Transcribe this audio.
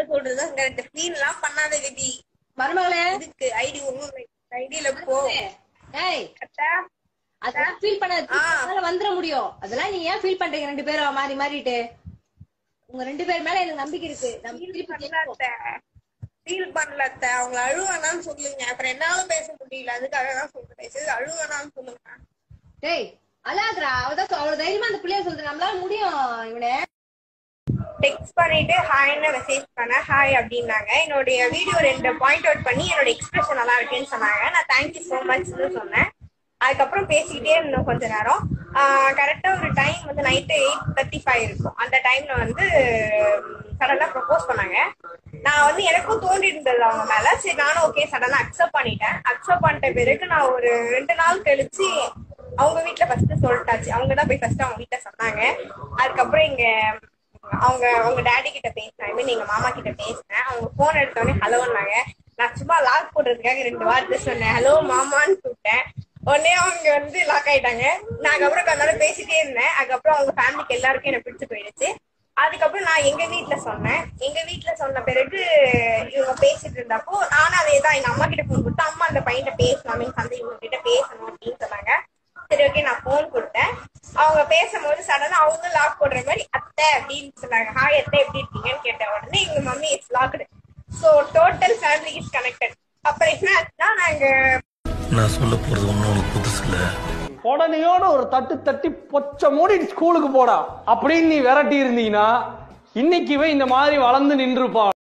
சொல்றது correct feel எல்லாம் பண்ணாத விதி மருமகளே இதுக்கு ஐடி ஒண்ணும் ஐடியில போ ஏய் கரெக்டா அதெல்லாம் ஃபீல் பண்ண ஆ. அதனால வந்துட முடியும் அதெல்லாம் நீங்க ஏன் ஃபீல் பண்றீங்க ரெண்டு பேரும் மாறி மாறிட்டு உங்க ரெண்டு பேர் மேல எனக்கு நம்பிக்கை இருக்கு நம்ம திருப்பி ஜெயிப்போம். ஃபீல் பண்ணல அத்தை அவங்கள அழுவானான்னு சொல்லுங்க அப்புறம் என்னாலும் பேச முடியல அதுக்காக தான் சொல்றேன் சரி அழுவானான்னு சொல்லுங்க டேய் அழாதரா அவதான் சொ- அவ்வளவு தைரியமா அந்த பிள்ளைய சொல்றேன் நம்மளால முடியும் இவனே டெக்ஸ்ட் பண்ணிட்டு ஹாய்னு மெசேஜ் பண்ண ஹாய் அப்படின்னாங்க என்னுடைய வீடியோ ரெண்டு பாயிண்ட் அவுட் பண்ணி என்னோட எக்ஸ்பிரஷன் நல்லா இருக்குன்னு சொன்னாங்க நான் தேங்க்யூ ஸோ மச்னு சொன்னேன் அதுக்கப்புறம் பேசிக்கிட்டே இருந்தோம் கொஞ்ச நேரம் கரெக்டா ஒரு டைம் வந்து நைட்டு எயிட் தேர்ட்டி ஃபைவ் இருக்கும் அந்த டைம்ல வந்து சடனா ப்ரப்போஸ் பண்ணாங்க நான் வந்து எனக்கும் தோண்டி இருந்தது அவங்க மேல சரி நானும் ஓகே சடனா அக்செப்ட் பண்ணிட்டேன் அக்செப்ட் பண்ணிட்ட பிறகு நான் ஒரு ரெண்டு நாள் கழிச்சு அவங்க வீட்ல ஃபர்ஸ்ட் சொல்லிட்டாச்சு அவங்க தான் போய் ஃபர்ஸ்ட் அவங்க வீட்ல சொன்னாங்க அதுக்கப்புறம் இங்க அவங்க அவங்க டேடி கிட்ட பேசினேன் ஐ மீன் எங்க மாமா கிட்ட பேசினேன் அவங்க போன் எடுத்தோடனே ஹலோன்னாங்க நான் சும்மா லாக் போடுறதுக்காக ரெண்டு வார்த்தை சொன்னேன் ஹலோ மாமான்னு கூப்பிட்டேன் உடனே அவங்க வந்து லாக் ஆயிட்டாங்க நான் அதுக்கப்புறம் கொஞ்ச நேரம் பேசிட்டே இருந்தேன் அதுக்கப்புறம் அவங்க ஃபேமிலிக்கு எல்லாருக்கும் எனக்கு பிடிச்சு போயிடுச்சு அதுக்கப்புறம் நான் எங்க வீட்ல சொன்னேன் எங்க வீட்ல சொன்ன பிறகு இவங்க பேசிட்டு இருந்தப்போ நானும் அதே தான் எங்க அம்மா கிட்ட போன் கொடுத்து அம்மா அந்த பையன்கிட்ட பேசணும் மீன்ஸ் வந்து இவங்க கிட்ட பேசணும் அப்படின்னு சொன்னாங்க சரி ஓகே நான் போன் கொடுத்தேன் அவங்க பேசும்போது சடனா அவங்க லாக் போடுற மாதிரி அத்தை அப்படின்னு சொன்னாங்க ஹாய் அத்தை எப்படி இருக்கீங்கன்னு கேட்ட உடனே எங்க mummy is locked so total family is connected அப்புறம் என்ன ஆச்சுன்னா நாங்க நான் சொல்ல போறது ஒன்னும் உனக்கு புதுசு இல்லை உடனையோட ஒரு தட்டு தட்டி பொச்ச மூடி ஸ்கூலுக்கு போடா அப்படின்னு நீ விரட்டி இருந்தீங்கன்னா இன்னைக்கு இவன் இந்த மாதிரி வளர்ந்து நின்றுப்பான்